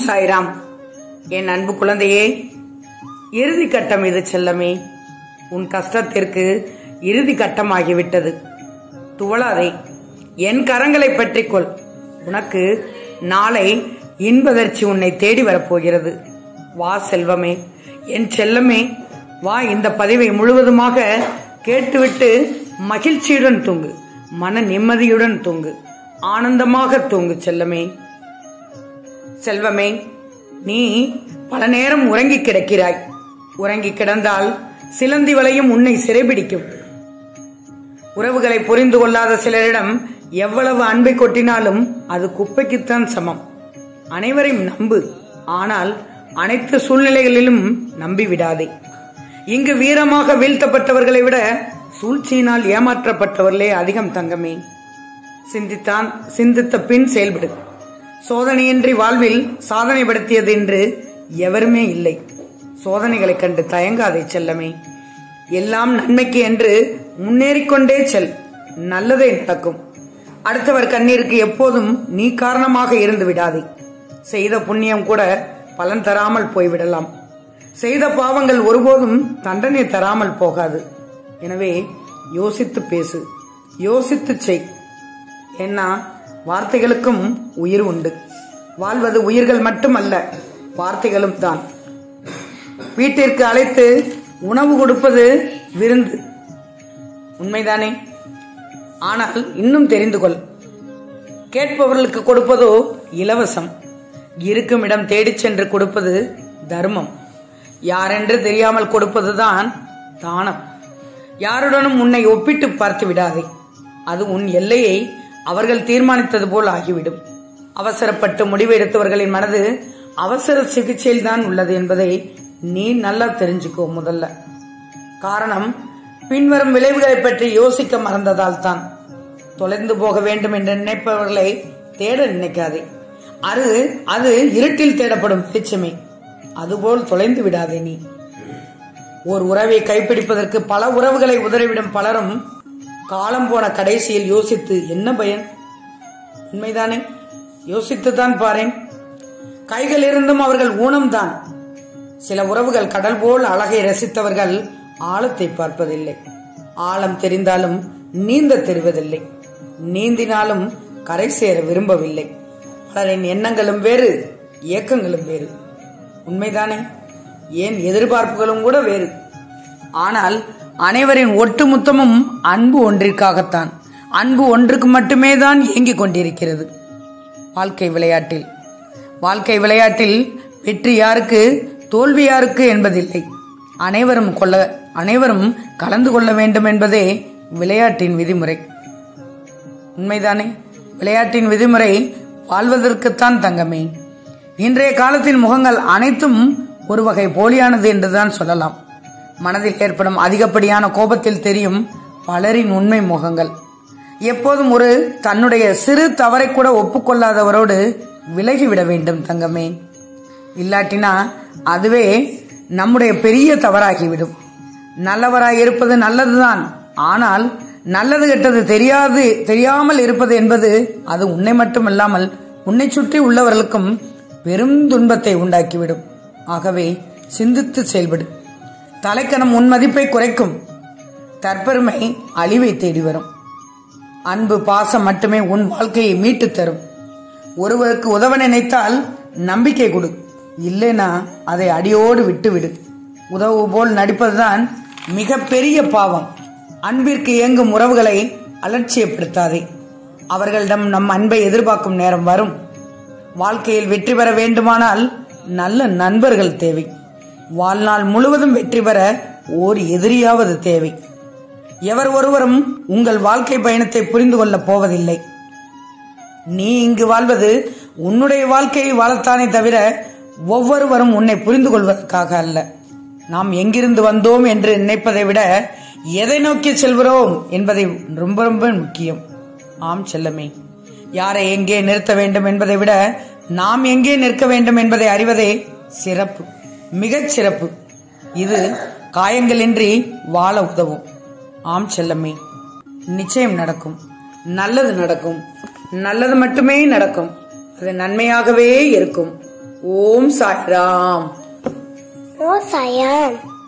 சாய்ராம் என் அன்பு குழந்தையே இறுதி கட்டம் இது செல்லமே உன் கஷ்டத்திற்கு இறுதி கட்டமாகிவிட்டது துவளாதே என் கரங்களை பற்றிக்கொள் உனக்கு நாளை இன்பதர்ச்சி உன்னை தேடி வரப்போகிறது வா செல்வமே என் செல்லமே வா இந்த பதிவை முழுவதுமாக கேட்டுவிட்டு மகிழ்ச்சியுடன் தூங்கு மன நிம்மதியுடன் தூங்கு ஆனந்தமாக தூங்கு செல்லமே செல்வமே நீ பல நேரம் உறங்கி கிடக்கிறாய் உறங்கி கிடந்தால் சிலந்தி வலையும் உன்னை சிறைபிடிக்கும் உறவுகளை புரிந்து கொள்ளாத சிலரிடம் எவ்வளவு அன்பை கொட்டினாலும் அது குப்பைக்குத்தான் சமம் அனைவரையும் நம்பு ஆனால் அனைத்து சூழ்நிலைகளிலும் நம்பி விடாதே இங்கு வீரமாக வீழ்த்தப்பட்டவர்களை விட சூழ்ச்சியினால் ஏமாற்றப்பட்டவர்களே அதிகம் தங்கமே சிந்தித்தான் சிந்தித்த பின் செயல்படு சோதனையின்றி வாழ்வில் சாதனை படுத்தியது என்று எவருமே இல்லை சோதனைகளைக் கண்டு தயங்காதே செல்லமே எல்லாம் நன்மைக்கு என்று முன்னேறிக்கொண்டே செல் நல்லதே நடக்கும் அடுத்தவர் கண்ணீருக்கு எப்போதும் நீ காரணமாக இருந்து விடாதே செய்த புண்ணியம் கூட பலன் தராமல் போய்விடலாம் செய்த பாவங்கள் ஒருபோதும் தண்டனை தராமல் போகாது எனவே யோசித்து பேசு யோசித்து செய் ஏன்னா வார்த்தைகளுக்கும் உயிர் உண்டு வாழ்வது உயிர்கள் மட்டுமல்ல வார்த்தைகளும் தான் வீட்டிற்கு அழைத்து உணவு கொடுப்பது விருந்து உண்மைதானே ஆனால் இன்னும் தெரிந்து கொள் கேட்பவர்களுக்கு கொடுப்பதோ இலவசம் இருக்கும் இடம் தேடிச் சென்று கொடுப்பது தர்மம் யாரென்று தெரியாமல் கொடுப்பதுதான் தானம் யாருடனும் உன்னை ஒப்பிட்டு பார்த்து விடாதே அது உன் எல்லையை அவர்கள் தீர்மானித்தது போல் ஆகிவிடும் அவசரப்பட்டு முடிவு எடுத்தவர்களின் மனது அவசர சிகிச்சையில் தான் உள்ளது என்பதை நீ நல்லா தெரிஞ்சுக்கோ முதல்ல காரணம் பின்வரும் விளைவுகளை பற்றி யோசிக்க மறந்ததால் தான் தொலைந்து போக வேண்டும் என்று நினைப்பவர்களை தேட நினைக்காதே அது அது இருட்டில் தேடப்படும் வெளிச்சமே அதுபோல் தொலைந்து விடாதே நீ ஒரு உறவை கைப்பிடிப்பதற்கு பல உறவுகளை உதறிவிடும் பலரும் காலம் போன கடைசியில் யோசித்து என்ன பயன் உண்மைதானே யோசித்துதான் பாரேன் கைகள் இருந்தும் அவர்கள் ஊனம்தான் சில உறவுகள் கடல் போல் அழகை ரசித்தவர்கள் ஆழத்தை பார்ப்பதில்லை ஆழம் தெரிந்தாலும் நீந்த தெரிவதில்லை நீந்தினாலும் கரை சேர விரும்பவில்லை பலரின் எண்ணங்களும் வேறு இயக்கங்களும் வேறு உண்மைதானே ஏன் எதிர்பார்ப்புகளும் கூட வேறு ஆனால் அனைவரின் ஒட்டுமொத்தமும் அன்பு ஒன்றிற்காகத்தான் அன்பு ஒன்றுக்கு மட்டுமே தான் இயங்கிக் கொண்டிருக்கிறது வாழ்க்கை விளையாட்டில் வாழ்க்கை விளையாட்டில் வெற்றி யாருக்கு தோல்வி யாருக்கு என்பதில்லை அனைவரும் கொள்ள அனைவரும் கலந்து கொள்ள வேண்டும் என்பதே விளையாட்டின் விதிமுறை உண்மைதானே விளையாட்டின் விதிமுறை வாழ்வதற்குத்தான் தங்கமே இன்றைய காலத்தின் முகங்கள் அனைத்தும் ஒரு வகை போலியானது என்றுதான் சொல்லலாம் மனதில் ஏற்படும் அதிகப்படியான கோபத்தில் தெரியும் பலரின் உண்மை முகங்கள் எப்போதும் ஒரு தன்னுடைய சிறு தவறை கூட ஒப்புக்கொள்ளாதவரோடு விலகிவிட வேண்டும் தங்கமே இல்லாட்டினா அதுவே நம்முடைய பெரிய தவறாகிவிடும் நல்லவராய் இருப்பது நல்லதுதான் ஆனால் நல்லது கெட்டது தெரியாது தெரியாமல் இருப்பது என்பது அது உன்னை மட்டுமல்லாமல் உன்னை சுற்றி உள்ளவர்களுக்கும் பெரும் துன்பத்தை உண்டாக்கிவிடும் ஆகவே சிந்தித்து செயல்படு தலைக்கணம் உன் மதிப்பை குறைக்கும் தற்பெருமை அழிவை தேடி வரும் அன்பு பாசம் மட்டுமே உன் வாழ்க்கையை மீட்டு தரும் ஒருவருக்கு உதவ நினைத்தால் நம்பிக்கை கொடு இல்லைனா அதை அடியோடு விட்டுவிடு உதவு போல் நடிப்பதுதான் மிகப்பெரிய பாவம் அன்பிற்கு இயங்கும் உறவுகளை அலட்சியப்படுத்தாதே அவர்களிடம் நம் அன்பை எதிர்பார்க்கும் நேரம் வரும் வாழ்க்கையில் வெற்றி பெற வேண்டுமானால் நல்ல நண்பர்கள் தேவை வாழ்நாள் முழுவதும் வெற்றி பெற ஓர் எதிரியாவது தேவை எவர் ஒருவரும் உங்கள் வாழ்க்கை பயணத்தை புரிந்து கொள்ளப் போவதில்லை நீ இங்கு வாழ்வது உன்னுடைய வாழ்க்கையை வாழத்தானே தவிர ஒவ்வொருவரும் உன்னை புரிந்து கொள்வதற்காக அல்ல நாம் எங்கிருந்து வந்தோம் என்று நினைப்பதை விட எதை நோக்கி செல்கிறோம் என்பதை ரொம்ப ரொம்ப முக்கியம் ஆம் செல்லமே யாரை எங்கே நிறுத்த வேண்டும் என்பதை விட நாம் எங்கே நிற்க வேண்டும் என்பதை அறிவதே சிறப்பு மிகச் சிறப்பு இது காயங்களின்றி வாழ உதவும் ஆம் செல்லமே நிச்சயம் நடக்கும் நல்லது நடக்கும் நல்லது மட்டுமே நடக்கும் அது நன்மையாகவே இருக்கும் ஓம் சாய்ராம் ஓ சாயாம்